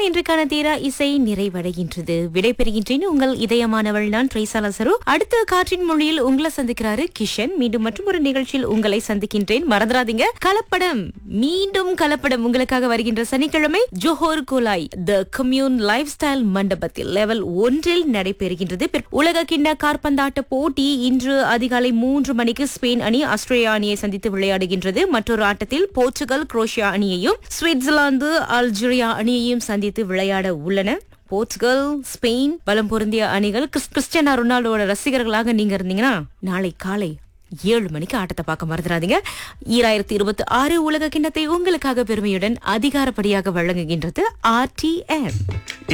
இன்றைக்கான தீரா இசை நிறைவடைகின்றது விடைபெறுகின்றேன் உங்கள் இதயமானவள் நான் ட்ரைசாலா சரு அடுத்த காற்றின் மொழியில் உங்களை சந்திக்கிறாரு கிஷன் மீண்டும் மற்றும் ஒரு நிகழ்ச்சியில் உங்களை சந்திக்கின்றேன் மறந்துடாதீங்க கலப்படம் மீண்டும் கலப்படம் உங்களுக்காக வருகின்ற சனிக்கிழமை ஜோஹோர் கோலாய் த கம்யூன் லைஃப் ஸ்டைல் மண்டபத்தில் லெவல் ஒன்றில் நடைபெறுகின்றது பிற்- உலக கிண்ண காற்பந்தாட்ட போட்டி இன்று அதிகாலை மூன்று மணிக்கு ஸ்பெயின் அணி ஆஸ்திரேலியா அணியை சந்தித்து விளையாடுகின்றது மற்றொரு ஆட்டத்தில் போர்ச்சுகல் குரோஷியா அணியையும் சுவிட்சர்லாந்து அல்ஜீரியா அணியையும் சந்தித்து விளையாட உள்ளன போர்ச்சுகல் ஸ்பெயின் பலம் பொருந்திய அணிகள் கிறிஸ்- கிறிஸ்டியானோ ரொனால்டோட ரசிகர்களாக நீங்க இருந்தீங்கன்னா நாளை காலை ஏழு மணிக்கு ஆட்டத்தை பார்க்க மறந்துடாதீங்க ஈராயிரத்தி இருபத்தி ஆறு உலக கிண்ணத்தை உங்களுக்காக பெருமையுடன் அதிகாரப்படியாக வழங்குகின்றது ஆர்டிஎன்